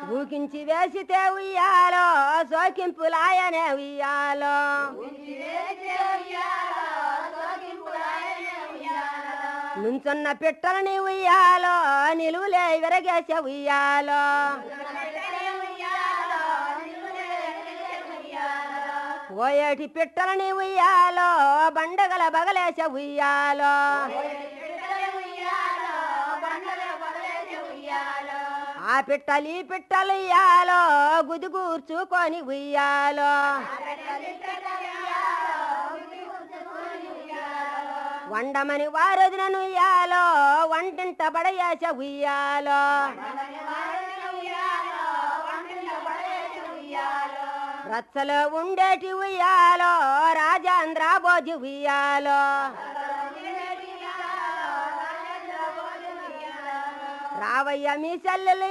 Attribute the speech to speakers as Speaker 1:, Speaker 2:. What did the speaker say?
Speaker 1: ఊకించి వేసితే ఉయ్యాలో సోకింపులాయనే ఉయ్యాలో నుంచున్న పిట్టలని ఉయ్యాలో నిలువులే విరగేసే ఉయ్యాలో ఓయేటి పిట్టలని ఉయ్యాలో బండగల బగలేసే ఉయ్యాలో ఆ పిట్టలి పిట్టలు ఇయ్యాలో గుది కూర్చుకొని ఉయ్యాలో వండమని వారొదినను ఉయ్యాలో వంటింట బడయేస ఉయ్యాలో రచ్చలో ఉండేటి ఉయ్యాలో రాజాంధ్ర భోజి ఉయ్యాలో రావయ్య మీ చెల్లెలు